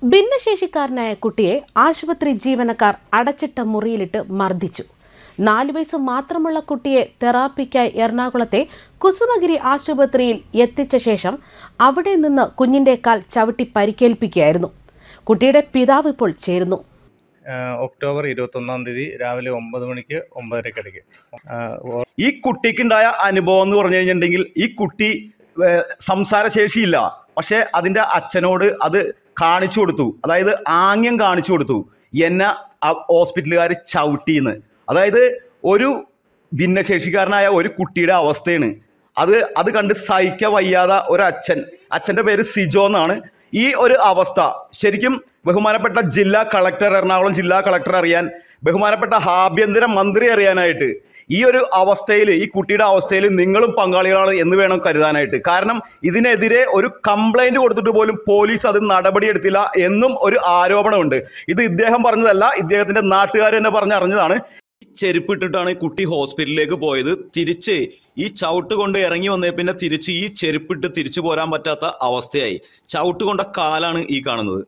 ഭിന്നശേഷിക്കാരനായ കുട്ടിയെ ആശുപത്രി ജീവനക്കാർ അടച്ചിട്ട മുറിയിലിട്ട് മർദ്ദിച്ചു നാലു വയസ്സ് മാത്രമുള്ള കുട്ടിയെ തെറാപ്പിക്കായി എറണാകുളത്തെ കുസുമഗിരി ആശുപത്രിയിൽ എത്തിച്ച ശേഷം അവിടെ നിന്ന് കുഞ്ഞിന്റെ കാൽ ചവിട്ടി പരിക്കേൽപ്പിക്കുകയായിരുന്നു കുട്ടിയുടെ പിതാവ് ഇപ്പോൾ ചേരുന്നു ആഹ് ഒക്ടോബർ ഇരുപത്തൊന്നാം തീയതി രാവിലെ ഒമ്പത് മണിക്ക് ഒമ്പതരക്കിടയ്ക്ക് ആഹ് ഈ കുട്ടിക്കുണ്ടായ അനുഭവം എന്ന് പറഞ്ഞു കഴിഞ്ഞിട്ടുണ്ടെങ്കിൽ ഈ കുട്ടി ഏഹ്, സംസാരശേഷിയില്ല പക്ഷെ അതിന്റെ അച്ഛനോട് അത് കാണിച്ചു കൊടുത്തു അതായത് ആംഗ്യം കാണിച്ചു കൊടുത്തു എന്നെ ഹോസ്പിറ്റലുകാർ ചവിട്ടിന്ന് അതായത് ഒരു ഭിന്നശേഷിക്കാരനായ ഒരു കുട്ടിയുടെ അവസ്ഥയാണ് അത് അത് കണ്ട് സഹിക്ക വയ്യാതെ ഒരു അച്ഛൻ അച്ഛൻ്റെ പേര് സിജോ എന്നാണ് ഈ ഒരു അവസ്ഥ ശരിക്കും ബഹുമാനപ്പെട്ട ജില്ലാ കളക്ടർ എറണാകുളം ജില്ലാ കളക്ടർ അറിയാൻ ബഹുമാനപ്പെട്ട ആഭ്യന്തര മന്ത്രി അറിയാനായിട്ട് ഈ ഒരു അവസ്ഥയിൽ ഈ കുട്ടിയുടെ അവസ്ഥയിൽ നിങ്ങളും പങ്കാളികളാണ് എന്ന് വേണം കരുതാനായിട്ട് കാരണം ഇതിനെതിരെ ഒരു കംപ്ലൈന്റ് കൊടുത്തിട്ട് പോലും പോലീസ് അത് നടപടിയെടുത്തില്ല എന്നും ഒരു ആരോപണമുണ്ട് ഇത് ഇദ്ദേഹം പറഞ്ഞതല്ല ഇദ്ദേഹത്തിന്റെ നാട്ടുകാർ തന്നെ പറഞ്ഞറിഞ്ഞതാണ് ചെരുപ്പ് ഇട്ടിട്ടാണ് ഈ കുട്ടി ഹോസ്പിറ്റലിലേക്ക് പോയത് തിരിച്ച് ഈ ചവിട്ട് കൊണ്ട് ഇറങ്ങി വന്നേ പിന്നെ തിരിച്ച് ഈ ചെരുപ്പിട്ട് തിരിച്ചു പോരാൻ പറ്റാത്ത അവസ്ഥയായി ചവിട്ട് കൊണ്ട കാലാണ് ഈ കാണുന്നത്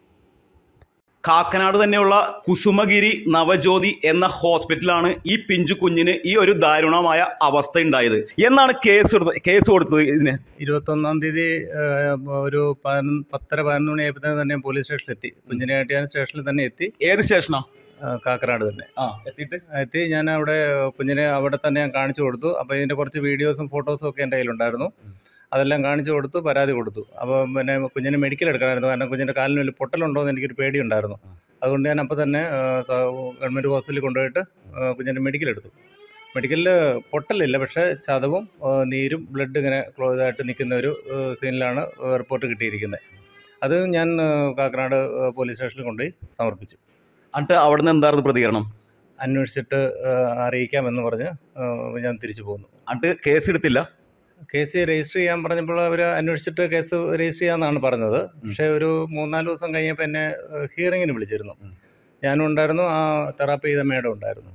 കാക്കനാട് തന്നെയുള്ള കുസുമഗിരി നവജ്യോതി എന്ന ഹോസ്പിറ്റലാണ് ഈ പിഞ്ചു കുഞ്ഞിന് ഈ ഒരു ദാരുണമായ അവസ്ഥ ഉണ്ടായത് എന്നാണ് കേസ് കൊടുത്തത് കേസ് കൊടുത്തത് ഇതിന് ഇരുപത്തൊന്നാം തീയതി ആഹ് ഒരു പതിനൊന്ന് പത്തര പതിനൊന്ന് മണിയായപ്പോൾ തന്നെ പോലീസ് സ്റ്റേഷനിലെത്തി കുഞ്ഞിനായിട്ട് ഞാൻ സ്റ്റേഷനിൽ തന്നെ എത്തി ഏത് സ്റ്റേഷനാ ആഹ് കാക്കനാട് തന്നെ ആ എത്തിയിട്ട് എത്തി ഞാൻ അവിടെ കുഞ്ഞിനെ അവിടെ തന്നെ ഞാൻ കാണിച്ചു കൊടുത്തു അപ്പോൾ ഇതിൻ്റെ കുറച്ച് വീഡിയോസും ഫോട്ടോസും ഒക്കെ എൻ്റെ കയ്യിലുണ്ടായിരുന്നു അതെല്ലാം കാണിച്ചു കൊടുത്തു പരാതി കൊടുത്തു അപ്പോൾ പിന്നെ കുഞ്ഞിന് മെഡിക്കൽ എടുക്കണമായിരുന്നു കാരണം കുഞ്ഞിൻ്റെ കാലിന് വലിയ പൊട്ടലുണ്ടോ എന്ന് എനിക്കൊരു പേടിയുണ്ടായിരുന്നു അതുകൊണ്ട് ഞാൻ അപ്പോൾ തന്നെ ആഹ് സ- ഗവൺമെൻറ് ഹോസ്പിറ്റലിൽ കൊണ്ടുപോയിട്ട് ആഹ് കുഞ്ഞിൻ്റെ മെഡിക്കൽ എടുത്തു മെഡിക്കലിൽ പൊട്ടലില്ല പക്ഷേ ചതവും ആഹ് നീരും ബ്ലഡ് ഇങ്ങനെ ക്ലോ ഇതായിട്ട് നിൽക്കുന്ന ഒരു ആഹ് സീനിലാണ് റിപ്പോർട്ട് കിട്ടിയിരിക്കുന്നത് അത് ഞാൻ ആഹ് കാക്കനാട് ആഹ് പോലീസ് സ്റ്റേഷനിൽ കൊണ്ടുപോയി സമർപ്പിച്ചു എന്നിട്ട് അവിടെ നിന്ന് എന്തായിരുന്നു പ്രതികരണം അന്വേഷിച്ചിട്ട് ആഹ് അറിയിക്കാമെന്ന് പറഞ്ഞ് ആഹ് ഞാൻ തിരിച്ചു പോന്നു എന്നിട്ട് കേസ് എടുത്തില്ല കേസ് രജിസ്റ്റർ ചെയ്യാൻ പറഞ്ഞപ്പോൾ അവർ അന്വേഷിച്ചിട്ട് കേസ് രജിസ്റ്റർ ചെയ്യാമെന്നാണ് പറഞ്ഞത് പക്ഷേ ഒരു മൂന്നാല് ദിവസം കഴിഞ്ഞപ്പോൾ എന്നെ ഹിയറിങ്ങിന് വിളിച്ചിരുന്നു ഉം. ഞാനും ഉണ്ടായിരുന്നു ആ തെറാപ്പി ചെയ്ത മേഡം ഉണ്ടായിരുന്നു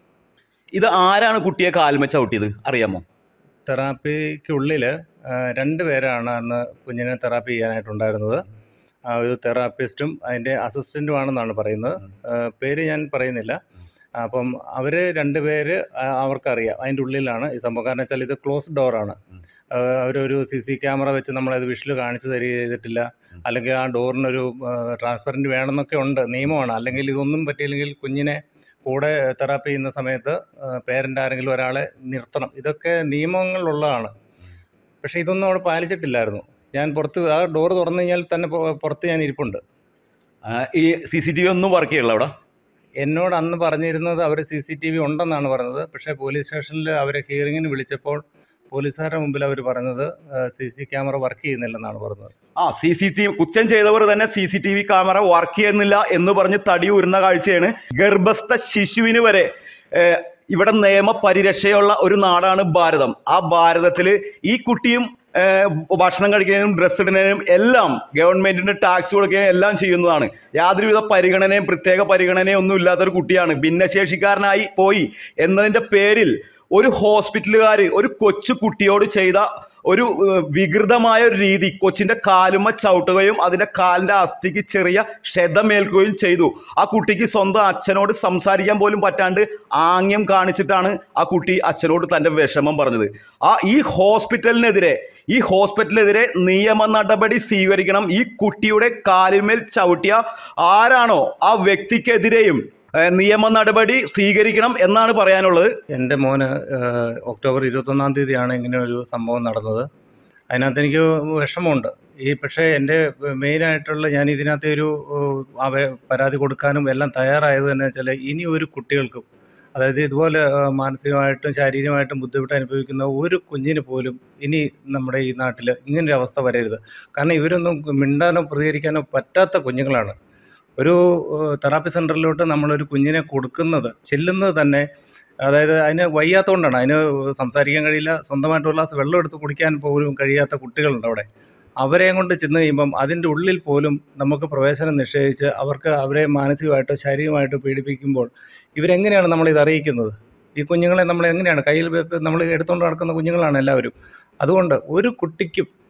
ഇത് ആരാണ് കുട്ടിയെ കാൽമ ചവിട്ടിയത് അറിയാമോ തെറാപ്പിക്കുള്ളിൽ രണ്ട് പേരാണ് അന്ന് കുഞ്ഞിനെ തെറാപ്പി ചെയ്യാനായിട്ടുണ്ടായിരുന്നത് ആ ഒരു തെറാപ്പിസ്റ്റും അതിൻ്റെ അസിസ്റ്റൻറ്റും ആണെന്നാണ് പറയുന്നത് ആ, പേര് ഞാൻ പറയുന്നില്ല അപ്പം അവർ രണ്ട് പേര് ആ, അവർക്കറിയാം അതിൻ്റെ ഉള്ളിലാണ് ഈ സംഭവം കാരണം വെച്ചാൽ ഇത് ക്ലോസ് ഡോറാണ് അവരൊരു സി സി ക്യാമറ വെച്ച് നമ്മളത് വിഷ്വൽ കാണിച്ചു തരിക ചെയ്തിട്ടില്ല അല്ലെങ്കിൽ ആ ഡോറിനൊരു ട്രാൻസ്പെറൻറ്റ് വേണമെന്നൊക്കെ ഉണ്ട് നിയമമാണ് അല്ലെങ്കിൽ ഇതൊന്നും പറ്റിയില്ലെങ്കിൽ കുഞ്ഞിനെ കൂടെ തെറാപ്പി ചെയ്യുന്ന സമയത്ത് പേരൻ്റ് ആരെങ്കിലും ഒരാളെ നിർത്തണം ഇതൊക്കെ നിയമങ്ങളുള്ളതാണ് പക്ഷേ ഇതൊന്നും അവിടെ പാലിച്ചിട്ടില്ലായിരുന്നു ഞാൻ പുറത്ത് ആ ഡോർ തുറന്നു കഴിഞ്ഞാൽ തന്നെ പൊ- പുറത്ത് ഞാൻ ഇരിപ്പുണ്ട് ആ, ഈ സി സി ടി വി ഒന്നും വർക്ക് ചെയ്യല്ല അവിടെ എന്നോട് അന്ന് പറഞ്ഞിരുന്നത് അവർ സി സി ടി വി ഉണ്ടെന്നാണ് പറഞ്ഞത് പക്ഷേ പോലീസ് സ്റ്റേഷനിൽ അവരെ ഹിയറിങ്ങിന് വിളിച്ചപ്പോൾ പോലീസുകാരുടെ മുമ്പിൽ അവർ പറഞ്ഞത് സി സി ക്യാമറ വർക്ക് ചെയ്യുന്നില്ലെന്നാണ് പറഞ്ഞത് ആ സി സി ടി കുറ്റം ചെയ്തവർ തന്നെ C C T V camera work ചെയ്യുന്നില്ല എന്ന് പറഞ്ഞ് തടി ഉരുന്ന കാഴ്ചയാണ് ഗർഭസ്ഥ ശിശുവിന് വരെ ഏഹ്, ഇവിടെ നിയമ പരിരക്ഷയുള്ള ഒരു നാടാണ് ഭാരതം ആ ഭാരതത്തിൽ ഈ കുട്ടിയും ഏഹ്, ഭക്ഷണം കഴിക്കുന്നതിനും ഡ്രസ്സ് ഇടുന്നതിനും എല്ലാം ഗവൺമെന്റിന്റെ ടാക്സ് കൊടുക്കുകയും എല്ലാം ചെയ്യുന്നതാണ് യാതൊരുവിധ പരിഗണനയും പ്രത്യേക പരിഗണനയും ഒന്നും ഇല്ലാത്തൊരു കുട്ടിയാണ് ഭിന്നശേഷിക്കാരനായി പോയി എന്നതിന്റെ പേരിൽ ഒരു ഹോസ്പിറ്റലുകാർ ഒരു കൊച്ചു കുട്ടിയോട് ചെയ്ത ഒരു ഏഹ്, വികൃതമായ ഒരു രീതി കൊച്ചിന്റെ കാലുമ്മ ചവിട്ടുകയും അതിന്റെ കാലിന്റെ അസ്ഥിക്ക് ചെറിയ ക്ഷതമേൽക്കുകയും ചെയ്തു ആ കുട്ടിക്ക് സ്വന്തം അച്ഛനോട് സംസാരിക്കാൻ പോലും പറ്റാണ്ട് ആംഗ്യം കാണിച്ചിട്ടാണ് ആ കുട്ടി അച്ഛനോട് തന്റെ വിഷമം പറഞ്ഞത് ആ ഈ ഹോസ്പിറ്റലിനെതിരെ ഈ ഹോസ്പിറ്റലിനെതിരെ നിയമ നടപടി സ്വീകരിക്കണം ഈ കുട്ടിയുടെ കാലിന്മേൽ ചവിട്ടിയ ആരാണോ ആ വ്യക്തിക്കെതിരെയും ഏഹ്, നിയമ നടപടി സ്വീകരിക്കണം എന്നാണ് പറയാനുള്ളത് എൻ്റെ മോന് ഏഹ്, ഒക്ടോബർ ഇരുപത്തൊന്നാം തീയതിയാണ് ഇങ്ങനെ ഒരു സംഭവം നടന്നത് അതിനകത്ത് എനിക്ക് വിഷമമുണ്ട് ഈ പക്ഷേ എൻ്റെ മെയിനായിട്ടുള്ള ഞാൻ ഇതിനകത്ത് ഒരു ഏഹ്, അവ പരാതി കൊടുക്കാനും എല്ലാം തയ്യാറായത് തന്നെ വെച്ചാൽ ഇനി ഒരു കുട്ടികൾക്കും അതായത് ഇതുപോലെ ഏഹ്, മാനസികമായിട്ടും ശാരീരികമായിട്ടും ബുദ്ധിമുട്ട് അനുഭവിക്കുന്ന ഒരു കുഞ്ഞിന് പോലും ഇനി നമ്മുടെ ഈ നാട്ടിൽ ഇങ്ങനൊരു അവസ്ഥ വരരുത് കാരണം ഇവരൊന്നും മിണ്ടാനോ പ്രതികരിക്കാനോ പറ്റാത്ത കുഞ്ഞുങ്ങളാണ് ഒരു ഏഹ്, തെറാപ്പി സെൻറ്ററിലോട്ട് നമ്മളൊരു കുഞ്ഞിനെ കൊടുക്കുന്നത് ചെല്ലുന്നത് തന്നെ അതായത് അതിന് വയ്യാത്തതുകൊണ്ടാണ് അതിന് സംസാരിക്കാൻ കഴിയില്ല സ്വന്തമായിട്ട് ഒരു ഗ്ലാസ് വെള്ളം എടുത്ത് കുടിക്കാൻ പോലും കഴിയാത്ത കുട്ടികളുണ്ട് അവിടെ അവരെയും കൊണ്ട് ചെന്ന് കഴിയുമ്പം അതിൻ്റെ ഉള്ളിൽ പോലും നമുക്ക് പ്രവേശനം നിഷേധിച്ച് അവർക്ക് അവരെ മാനസികമായിട്ടോ ശാരീരികമായിട്ടോ പീഡിപ്പിക്കുമ്പോൾ ഇവരെങ്ങനെയാണ് നമ്മളിത് അറിയിക്കുന്നത് ഈ കുഞ്ഞുങ്ങളെ നമ്മൾ എങ്ങനെയാണ് കയ്യിൽ വെക്ക് നമ്മൾ എടുത്തുകൊണ്ട് നടക്കുന്ന കുഞ്ഞുങ്ങളാണ് എല്ലാവരും അതുകൊണ്ട് ഒരു കുട്ടിക്കും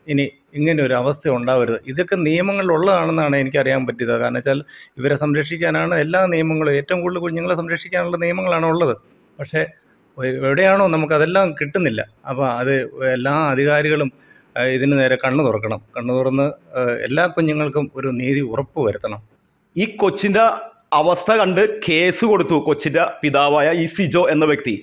ഇനി ഇങ്ങനെ ഒരു അവസ്ഥ ഉണ്ടാവരുത് ഇതൊക്കെ നിയമങ്ങളിലുള്ളതാണെന്നാണ് എനിക്കറിയാൻ പറ്റിയത് കാരണം വെച്ചാൽ ഇവരെ സംരക്ഷിക്കാനാണ് എല്ലാ നിയമങ്ങളും ഏറ്റവും കൂടുതൽ കുഞ്ഞുങ്ങളെ സംരക്ഷിക്കാനുള്ള നിയമങ്ങളാണ് ഉള്ളത് പക്ഷേ എ- എവിടെയാണോ നമുക്കതെല്ലാം കിട്ടുന്നില്ല അപ്പോൾ അത് എല്ലാ അധികാരികളും ആ, ഇതിന് നേരെ കണ്ണു തുറക്കണം കണ്ണു തുറന്ന് ആ, എല്ലാ കുഞ്ഞുങ്ങൾക്കും ഒരു നീതി ഉറപ്പ് വരുത്തണം ഈ കൊച്ചിന്റെ അവസ്ഥ കണ്ട് കേസ് കൊടുത്തു കൊച്ചിന്റെ പിതാവായ ഈ സിജോ എന്ന വ്യക്തി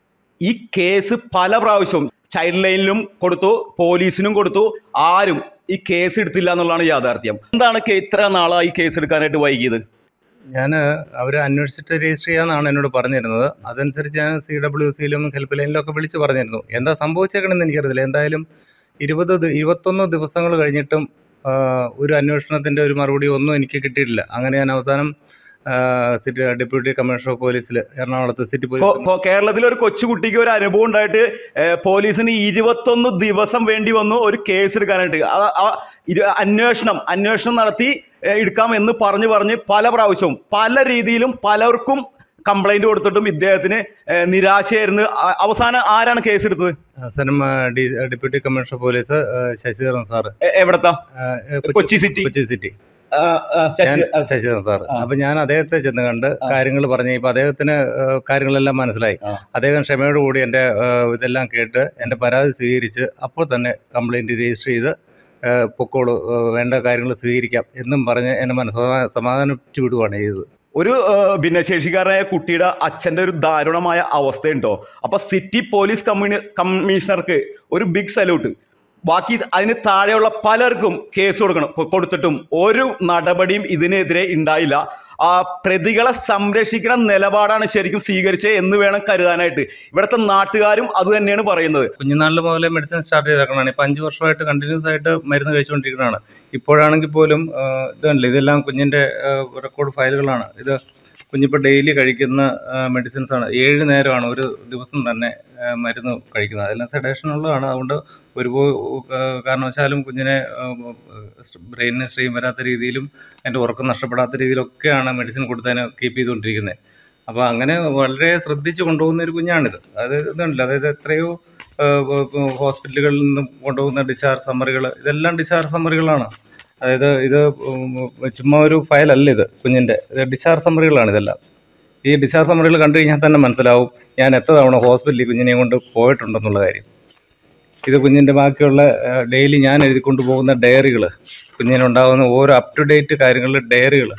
ഈ കേസ് പല പ്രാവശ്യവും ചൈൽഡ് ലൈനിലും കൊടുത്തു പോലീസിനും കൊടുത്തു ആരും ഈ കേസ് എടുത്തില്ല എന്നുള്ളതാണ് യാഥാർത്ഥ്യം എന്താണ് കേ- ഇത്ര നാളായി കേസ് എടുക്കാനായിട്ട് വൈകിയത് ഞാൻ അവർ അന്വേഷിച്ചിട്ട് രജിസ്റ്റർ ചെയ്യാമെന്നാണ് എന്നോട് പറഞ്ഞിരുന്നത് അതനുസരിച്ച് ഞാൻ സി ഡബ്ല്യു സിയിലും ഹെൽപ്പ് ലൈനിലും ഒക്കെ വിളിച്ച് പറഞ്ഞിരുന്നു എന്താ സംഭവിച്ചേക്കണമെന്ന് എനിക്കറിയില്ല എന്തായാലും ഇരുപത് ദി- ഇരുപത്തൊന്ന് ദിവസങ്ങൾ കഴിഞ്ഞിട്ടും ആ, ഒരു അന്വേഷണത്തിൻ്റെ ഒരു മറുപടി ഒന്നും എനിക്ക് കിട്ടിയിട്ടില്ല അങ്ങനെ ഞാൻ അവസാനം ആ, സിറ്റി ഡെപ്യൂട്ടി കമ്മീഷണർ ഓഫ് പോലീസിൽ എറണാകുളത്ത് സിറ്റി കൊ- പോലീസ് കൊ- കേരളത്തിൽ ഒരു കൊച്ചുകുട്ടിക്ക് ഒരു അനുഭവം ഉണ്ടായിട്ട് ഏഹ്, പോലീസിന് ഇരുപത്തൊന്ന് ദിവസം വേണ്ടി വന്നു ഒരു കേസ് എടുക്കാനായിട്ട് ആ- ആ ഇരു- അന്വേഷണം അന്വേഷണം നടത്തി ഏഹ്, എടുക്കാം എന്ന് പറഞ്ഞു പറഞ്ഞ് പല പ്രാവശ്യവും പല രീതിയിലും പലർക്കും കംപ്ലൈന്റ് കൊടുത്തിട്ടും ഇദ്ദേഹത്തിന് ഏഹ്, നിരാശയായിരുന്നു ആ- അവസാനം ആരാണ് കേസ് എടുത്തത് അവസാനം ആ, D deputy commissioner of police ആ, ശശിധരൻ സാറ് എ- എവിടത്താ ആ, കൊച്ചി- കൊച്ചി സിറ്റി കൊച്ചി സിറ്റി ആ, ആ, ശശി- ഞാൻ ശശിധരൻ സാർ ആ. അപ്പൊ ഞാൻ അദ്ദേഹത്തെ ചെന്ന് കണ്ട് ആ. കാര്യങ്ങൾ പറഞ്ഞു ഇപ്പൊ അദ്ദേഹത്തിന് ഏഹ്, കാര്യങ്ങളെല്ലാം മനസ്സിലായി ആ. അദ്ദേഹം ക്ഷമയോടുകൂടി എൻ്റെ ഏഹ്, ഇതെല്ലാം കേട്ട് എൻ്റെ പരാതി സ്വീകരിച്ച് അപ്പോൾ തന്നെ കംപ്ലൈൻറ്റ് രജിസ്റ്റർ ചെയ്ത് ഏഹ്, പൊക്കോളൂ ഏഹ്, വേണ്ട കാര്യങ്ങൾ സ്വീകരിക്കാം എന്നും പറഞ്ഞ് എന്നെ മനസ്സ് സമാധാനിപ്പിച്ച് വിടുകയാണ് ചെയ്തത് ഒരു ഏഹ്, ഭിന്നശേഷിക്കാരനായ കുട്ടിയുടെ അച്ഛന്റെ ഒരു ദാരുണമായ അവസ്ഥയുണ്ടോ അപ്പൊ സിറ്റി പോലീസ് കമ്മീണി കമ്മീഷണർക്ക് ഒരു ബിഗ് സല്യൂട്ട് ബാക്കി അതിന് താഴെയുള്ള പലർക്കും കേസ് കൊടുക്കണം കൊ- കൊടുത്തിട്ടും ഒരു നടപടിയും ഇതിനെതിരെ ഉണ്ടായില്ല ആ പ്രതികളെ സംരക്ഷിക്കുന്ന നിലപാടാണ് ശരിക്കും സ്വീകരിച്ചത് എന്ന് വേണം കരുതാനായിട്ട് ഇവിടുത്തെ നാട്ടുകാരും അത് തന്നെയാണ് പറയുന്നത് കുഞ്ഞുനാളിൽ മുതലേ മെഡിസിൻ സ്റ്റാർട്ട് ചെയ്തേക്കണതാണ് ഇപ്പം അഞ്ച് വർഷമായിട്ട് കണ്ടിന്യൂസ് ആയിട്ട് മരുന്ന് കഴിച്ചുകൊണ്ടിരിക്കുന്നതാണ് ഇപ്പോഴാണെങ്കിൽ പോലും ഏഹ്, ഇതല്ല ഇതെല്ലാം കുഞ്ഞിൻ്റെ റെക്കോർഡ് ഫയലുകളാണ് ഇത് കുഞ്ഞിപ്പോൾ ഡെയിലി കഴിക്കുന്ന മെഡിസിൻസ് ആണ് ഏഴ് നേരമാണ് ഒരു ദിവസം തന്നെ ഏഹ്, മരുന്ന് കഴിക്കുന്നത് അതെല്ലാം സെഡേഷൻ ഉള്ളതാണ് അതുകൊണ്ട് ഒരു കാരണവശാലും കുഞ്ഞിനെ ബ്രെയിനിന് സ്ട്രെയിൻ വരാത്ത രീതിയിലും അതിൻ്റെ ഉറക്കം നഷ്ടപ്പെടാത്ത രീതിയിലൊക്കെയാണ് മെഡിസിൻ കൊടുത്തതിന് കീപ്പ് ചെയ്തുകൊണ്ടിരിക്കുന്നത് അപ്പോൾ അങ്ങനെ വളരെ ശ്രദ്ധിച്ച് കൊണ്ടുപോകുന്ന ഒരു കുഞ്ഞാണിത് അത് ഇതുണ്ടല്ലോ അതായത് എത്രയോ ഹോസ്പിറ്റലുകളിൽ നിന്നും കൊണ്ടുപോകുന്ന ഡിസ്ചാർജ് സമ്മറികൾ ഇതെല്ലാം ഡിസ്ചാർജ് സമ്മറികളാണ് അതായത് ഇത് ഉം, ചുമ്മാ ഒരു ഫയലല്ല ഇത് കുഞ്ഞിൻ്റെ ഇത് ഡിസ്ചാർജ് സമ്മറികളാണ് ഇതെല്ലാം ഈ ഡിസ്ചാർജ് സമ്മറികൾ കണ്ടു കഴിഞ്ഞാൽ തന്നെ മനസ്സിലാവും ഞാൻ എത്ര തവണ ഹോസ്പിറ്റലിൽ കുഞ്ഞിനെ കൊണ്ട് പോയിട്ടുണ്ടെന്നുള്ള കാര്യം ഇത് കുഞ്ഞിൻ്റെ ബാക്കിയുള്ള ഡെയിലി ഞാൻ എഴുതിക്കൊണ്ട് പോകുന്ന ഡയറികൾ കുഞ്ഞിനുണ്ടാകുന്ന ഓരോ അപ് ടു ഡേറ്റ് കാര്യങ്ങൾ ഡയറികൾ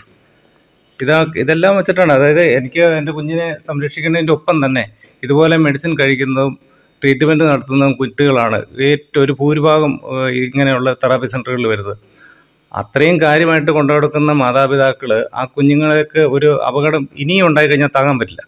ഇതാ ഇതെല്ലാം വെച്ചിട്ടാണ് അതായത് എനിക്ക് എൻ്റെ കുഞ്ഞിനെ സംരക്ഷിക്കുന്നതിൻ്റെ ഒപ്പം തന്നെ ഇതുപോലെ മെഡിസിൻ കഴിക്കുന്നതും ട്രീറ്റ്മെൻറ്റ് നടത്തുന്നതും കുട്ടികളാണ് ഏറ്റവും ഒരു ഭൂരിഭാഗം ഏഹ്, ഇങ്ങനെയുള്ള തെറാപ്പി സെൻ്ററുകളിൽ വരുന്നത് അത്രയും കാര്യമായിട്ട് കൊണ്ടു കൊടുക്കുന്ന മാതാപിതാക്കൾ ആ കുഞ്ഞുങ്ങൾക്ക് ഒരു അപകടം ഇനിയും ഉണ്ടായി കഴിഞ്ഞാൽ താങ്ങാൻ പറ്റില്ല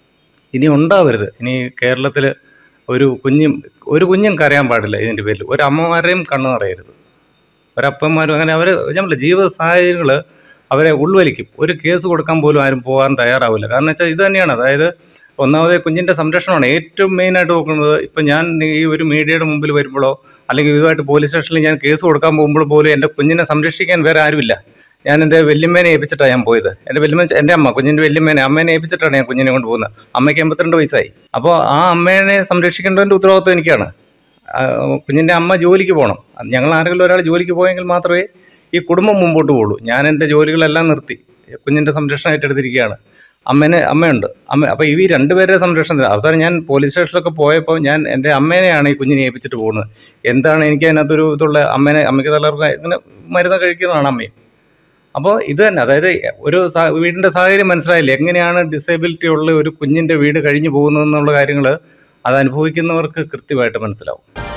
ഇനി ഉണ്ടാവരുത് ഇനി കേരളത്തിൽ ഒരു കുഞ്ഞും ഒരു കുഞ്ഞും കരയാൻ പാടില്ല ഇതിൻ്റെ പേരിൽ ഒരു അമ്മമാരെയും കണ്ണു നിറയരുത് ഒരപ്പന്മാരും അങ്ങനെ അവർ നമ്മൾ ജീവിത സാഹചര്യങ്ങൾ അവരെ ഉൾവലിക്കും ഒരു കേസ് കൊടുക്കാൻ പോലും ആരും പോകാൻ തയ്യാറാവില്ല കാരണം വെച്ചാൽ ഇത് തന്നെയാണ് അതായത് ഒന്നാമത് കുഞ്ഞിൻ്റെ സംരക്ഷണമാണ് ഏറ്റവും മെയിനായിട്ട് നോക്കുന്നത് ഇപ്പം ഞാൻ ഈ ഒരു മീഡിയയുടെ മുമ്പിൽ വരുമ്പോഴോ അല്ലെങ്കിൽ ഇതുമായിട്ട് പോലീസ് സ്റ്റേഷനിൽ ഞാൻ കേസ് കൊടുക്കാൻ പോകുമ്പോൾ പോലും എൻ്റെ കുഞ്ഞിനെ സംരക്ഷിക്കാൻ വേറെ ആരുമില്ല ഞാൻ എൻ്റെ വല്യമ്മേനെ ഏൽപ്പിച്ചിട്ടാണ് ഞാൻ പോയത് എൻ്റെ വല്യമ്മ എൻ്റെ അമ്മ കുഞ്ഞിൻ്റെ വല്യമ്മേനെ അമ്മേനെ ഏൽപ്പിച്ചിട്ടാണ് ഞാൻ കുഞ്ഞിനെ കൊണ്ട് പോകുന്നത് അമ്മയ്ക്ക് എൺപത്തിരണ്ട് വയസ്സായി അപ്പോൾ ആ അമ്മേനെ സംരക്ഷിക്കേണ്ടതിൻ്റെ ഉത്തരവാദിത്വം എനിക്കാണ് ആ, കുഞ്ഞിൻ്റെ അമ്മ ജോലിക്ക് പോകണം അത് ഞങ്ങൾ ആരെങ്കിലും ഒരാൾ ജോലിക്ക് പോയെങ്കിൽ മാത്രമേ ഈ കുടുംബം മുമ്പോട്ട് പോകുള്ളൂ ഞാൻ എൻ്റെ ജോലികളെല്ലാം നിർത്തി കുഞ്ഞിൻ്റെ സംരക്ഷണം ഏറ്റെടുത്തിരിക്കുകയാണ് അമ്മേനെ അമ്മയുണ്ട് അമ്മ അപ്പോൾ ഈ രണ്ടുപേരുടെ സംരക്ഷണത്തിന് അവസാനം ഞാൻ പോലീസ് സ്റ്റേഷനിലൊക്കെ പോയപ്പോൾ ഞാൻ എൻ്റെ അമ്മേനെയാണ് ഈ കുഞ്ഞിനെ ഏൽപ്പിച്ചിട്ട് പോകുന്നത് എന്താണ് എനിക്ക് അതിനകത്തൊരു ഇതുള്ള അമ്മേനെ അമ്മയ്ക്ക് തളർന്ന ഇങ്ങനെ മരുന്ന് കഴിക്കുന്നതാണ് അമ്മയും അപ്പോൾ ഇത് തന്നെ അതായത് ഒരു സാ- വീടിൻ്റെ സാഹചര്യം മനസ്സിലായില്ലേ എങ്ങനെയാണ് ഡിസേബിലിറ്റി ഉള്ള ഒരു കുഞ്ഞിൻ്റെ വീട് കഴിഞ്ഞു പോകുന്നതെന്നുള്ള കാര്യങ്ങൾ അത് അനുഭവിക്കുന്നവർക്ക് കൃത്യമായിട്ട് മനസ്സിലാവും